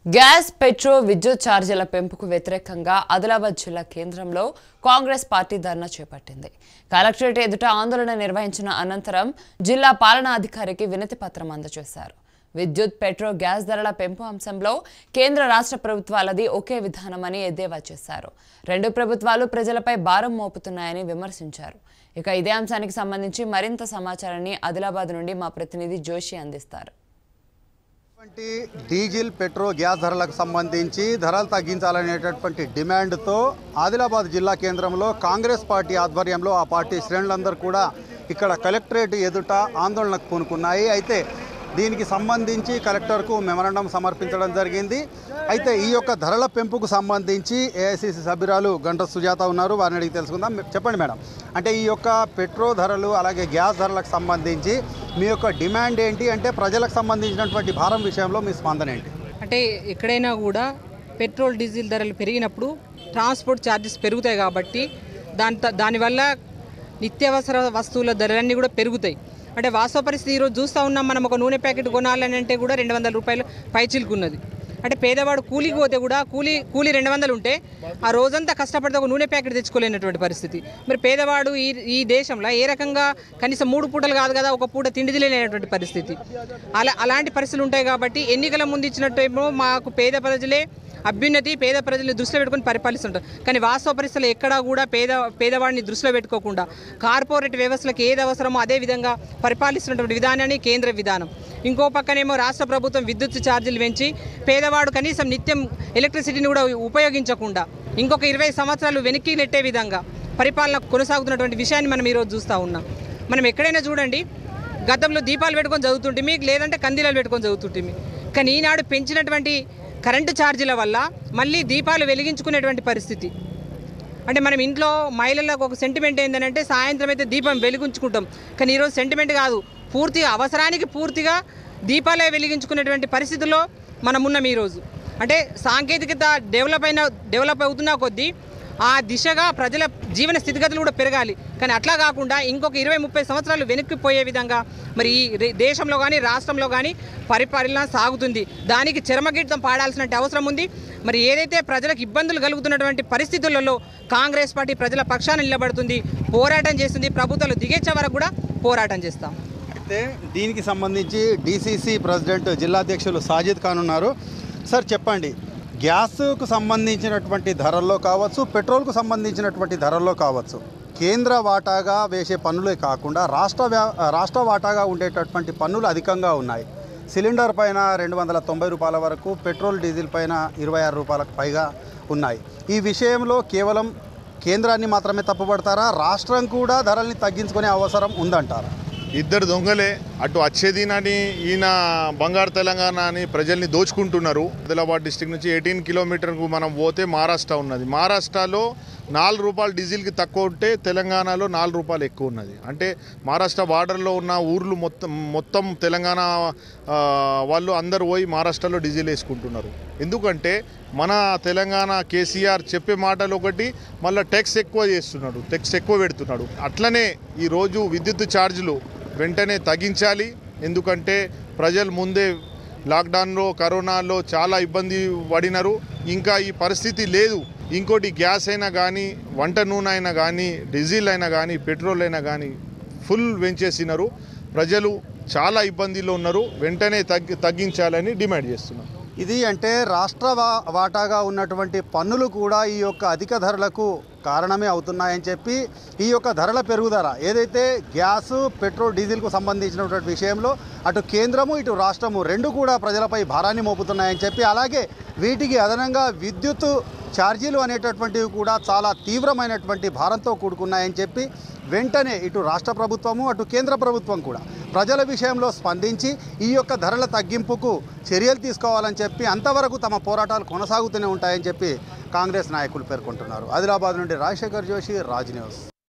gas petro విద్యుత్ ఛార్జీల పెంపుకు వ్యతిరేకంగా ఆదిలాబాద్ జిల్లా కేంద్రంలో కాంగ్రెస్ పార్టీ ధర్నా చేపట్టింది కలెక్టరేట్ ఎదుట ఆందోళన నిర్వహించిన అనంతరం జిల్లా పాలనాధికారికి వినతి పత్రం అందజేశారు విద్యుత్ పెట్రో గ్యాస్ ధరల పెంపు అంశంలో కేంద్ర రాష్ట్ర ప్రభుత్వాలది ఒకే విధానమని ఎద్దేవా చేశారు రెండు ప్రభుత్వాలు ప్రజలపై భారం మోపుతున్నాయని విమర్శించారు ఇక ఇదే అంశానికి సంబంధించి మరింత సమాచారాన్ని ఆదిలాబాద్ నుండి మా ప్రతినిధి జోషి అందిస్తారు ఇటువంటి డీజిల్ పెట్రోల్ గ్యాస్ ధరలకు సంబంధించి ధరలు తగ్గించాలనేటటువంటి డిమాండ్తో ఆదిలాబాద్ జిల్లా కేంద్రంలో కాంగ్రెస్ పార్టీ ఆధ్వర్యంలో ఆ పార్టీ శ్రేణులందరూ కూడా ఇక్కడ కలెక్టరేట్ ఎదుట ఆందోళనకు పూనుకున్నాయి అయితే దీనికి సంబంధించి కలెక్టర్కు మెమరాండం సమర్పించడం జరిగింది అయితే ఈ యొక్క ధరల పెంపుకు సంబంధించి ఏఐసిసి సభ్యురాలు గంట సుజాత ఉన్నారు వారిని అడిగి తెలుసుకుందాం చెప్పండి మేడం అంటే ఈ యొక్క పెట్రోల్ ధరలు అలాగే గ్యాస్ ధరలకు సంబంధించి మీ యొక్క డిమాండ్ ఏంటి అంటే ప్రజలకు సంబంధించినటువంటి భారం విషయంలో మీ స్పందన ఏంటి అంటే ఎక్కడైనా కూడా పెట్రోల్ డీజిల్ ధరలు పెరిగినప్పుడు ట్రాన్స్పోర్ట్ ఛార్జెస్ పెరుగుతాయి కాబట్టి దాని త- దానివల్ల నిత్యావసర వస్తువుల ధరలన్నీ కూడా పెరుగుతాయి అంటే వాస్తవ పరిస్థితి ఈరోజు చూస్తూ ఉన్నాం మనం ఒక నూనె ప్యాకెట్ కొనాలని అంటే కూడా రెండు వందల రూపాయలు పైచిలుకున్నది అంటే పేదవాడు కూలికి పోతే కూడా కూలీ కూలీ రెండు వందలు ఉంటే ఆ రోజంతా కష్టపడితే ఒక నూనె ప్యాకెట్ తెచ్చుకోలేనటువంటి పరిస్థితి మరి పేదవాడు ఈ ఈ దేశంలో ఏ రకంగా కనీసం మూడు పూటలు కాదు కదా ఒక పూట తిండి తినలేనటువంటి పరిస్థితి అలా అలాంటి పరిస్థితులు ఉంటాయి కాబట్టి ఎన్నికల ముందు ఇచ్చినట్టేమో మాకు పేద ప్రజలే అభ్యున్నతి పేద ప్రజల్ని దృష్టిలో పెట్టుకొని పరిపాలిస్తుంటారు కానీ వాస్తవ పరిస్థితులు ఎక్కడా కూడా పేద పేదవాడిని దృష్టిలో పెట్టుకోకుండా కార్పొరేట్ వ్యవస్థలకు ఏది అవసరమో అదే విధంగా పరిపాలిస్తున్నటువంటి విధానాన్ని కేంద్ర విధానం ఇంకో పక్కనేమో రాష్ట్ర ప్రభుత్వం విద్యుత్ ఛార్జీలు పెంచి పేదవాడు కనీసం నిత్యం ఎలక్ట్రిసిటీని కూడా ఉపయోగించకుండా ఇంకొక ఇరవై సంవత్సరాలు వెనక్కి నెట్టే విధంగా పరిపాలన కొనసాగుతున్నటువంటి విషయాన్ని మనం ఈరోజు చూస్తూ ఉన్నాం మనం ఎక్కడైనా చూడండి గతంలో దీపాలు పెట్టుకొని చదువుతుంటే మీకు లేదంటే కందీలాలు పెట్టుకొని చదువుతుంటే కానీ ఈనాడు పెంచినటువంటి కరెంటు ఛార్జీల వల్ల మళ్ళీ దీపాలు వెలిగించుకునేటువంటి పరిస్థితి అంటే మనం ఇంట్లో మహిళలకు ఒక సెంటిమెంట్ ఏంటంటే సాయంత్రం అయితే దీపం వెలిగించుకుంటాం కానీ ఈరోజు సెంటిమెంట్ కాదు పూర్తిగా అవసరానికి పూర్తిగా దీపాలే వెలిగించుకునేటువంటి పరిస్థితుల్లో మనం ఉన్నాం ఈరోజు అంటే సాంకేతికత డెవలప్ అయిన డెవలప్ అవుతున్న కొద్దీ ఆ దిశగా ప్రజల జీవన స్థితిగతులు కూడా పెరగాలి కానీ అట్లా కాకుండా ఇంకొక ఇరవై ముప్పై సంవత్సరాలు వెనక్కిపోయే విధంగా మరి ఈ రే- దేశంలో కానీ రాష్ట్రంలో కానీ పరిపాలన సాగుతుంది దానికి చరమగీతం పాడాల్సిన అవసరం ఉంది మరి ఏదైతే ప్రజలకు ఇబ్బందులు కలుగుతున్నటువంటి పరిస్థితులలో కాంగ్రెస్ పార్టీ ప్రజల పక్షాన నిలబడుతుంది పోరాటం చేస్తుంది ప్రభుత్వాలు దిగేచ్చే వరకు కూడా పోరాటం చేస్తాం అయితే దీనికి సంబంధించి డీసీసీ ప్రెసిడెంట్ జిల్లా అధ్యక్షులు సాజిద్ ఖాన్ ఉన్నారు సార్ చెప్పండి గ్యాస్కు సంబంధించినటువంటి ధరల్లో కావచ్చు పెట్రోల్కు సంబంధించినటువంటి ధరల్లో కావచ్చు కేంద్ర వాటాగా వేసే పన్నులే కాకుండా రాష్ట్ర వ్యా- రాష్ట్ర వాటాగా ఉండేటటువంటి పన్నులు అధికంగా ఉన్నాయి సిలిండర్ పైన రెండు వందల తొంభై రూపాయల వరకు పెట్రోల్ డీజిల్ పైన ఇరవై ఆరు రూపాయలకు పైగా ఉన్నాయి ఈ విషయంలో కేవలం కేంద్రాన్ని మాత్రమే తప్పుపడతారా రాష్ట్రం కూడా ధరల్ని తగ్గించుకునే అవసరం ఉందంటారా ఇద్దరు దొంగలే అటు వచ్చేదినని ఈయన బంగారు తెలంగాణ అని ప్రజల్ని దోచుకుంటున్నారు ఆదిలాబాద్ డిస్టిక్ నుంచి ఎయిటీన్ కిలోమీటర్కు మనం పోతే మహారాష్ట్ర ఉన్నది మహారాష్ట్రలో నాలుగు రూపాయలు డీజిల్కి తక్కువ ఉంటే తెలంగాణలో నాలుగు రూపాయలు ఎక్కువ ఉన్నది అంటే మహారాష్ట్ర బార్డర్లో ఉన్న ఊర్లు మొత్తం మొత్తం తెలంగాణ ఆ, వాళ్ళు అందరు పోయి మహారాష్ట్రలో డీజిల్ వేసుకుంటున్నారు ఎందుకంటే మన తెలంగాణ కేసీఆర్ చెప్పే మాటలు ఒకటి మళ్ళీ ట్యాక్స్ ఎక్కువ చేస్తున్నాడు ట్యాక్స్ ఎక్కువ పెడుతున్నాడు అట్లనే ఈరోజు విద్యుత్ ఛార్జీలు వెంటనే తగ్గించాలి ఎందుకంటే ప్రజలు ముందే లాక్డౌన్లో కరోనాలో చాలా ఇబ్బంది పడినారు ఇంకా ఈ పరిస్థితి లేదు ఇంకోటి గ్యాస్ అయినా కానీ వంట నూనె అయినా కానీ డీజిల్ అయినా కానీ పెట్రోల్ అయినా కానీ ఫుల్ పెంచేసినారు ప్రజలు చాలా ఇబ్బందిలో ఉన్నారు వెంటనే తగ్గి తగ్గించాలని డిమాండ్ చేస్తున్నారు ఇది అంటే రాష్ట్ర వా- వాటాగా ఉన్నటువంటి పన్నులు కూడా ఈ యొక్క అధిక ధరలకు కారణమే అవుతున్నాయని చెప్పి ఈ యొక్క ధరల పెరుగుదల ఏదైతే గ్యాసు పెట్రోల్ డీజిల్కు సంబంధించినటువంటి విషయంలో అటు కేంద్రము ఇటు రాష్ట్రము రెండు కూడా ప్రజలపై భారాన్ని మోపుతున్నాయని చెప్పి అలాగే వీటికి అదనంగా విద్యుత్ ఛార్జీలు అనేటటువంటివి కూడా చాలా తీవ్రమైనటువంటి భారంతో కూడుకున్నాయని చెప్పి వెంటనే ఇటు రాష్ట్ర ప్రభుత్వము అటు కేంద్ర ప్రభుత్వం కూడా ప్రజల విషయంలో స్పందించి ఈ యొక్క ధరల తగ్గింపుకు చర్యలు తీసుకోవాలని చెప్పి అంతవరకు తమ పోరాటాలు కొనసాగుతూనే ఉంటాయని చెప్పి కాంగ్రెస్ నాయకులు పేర్కొంటున్నారు ఆదిలాబాద్ నుండి రాజశేఖర్ జోషి రాజ్ న్యూస్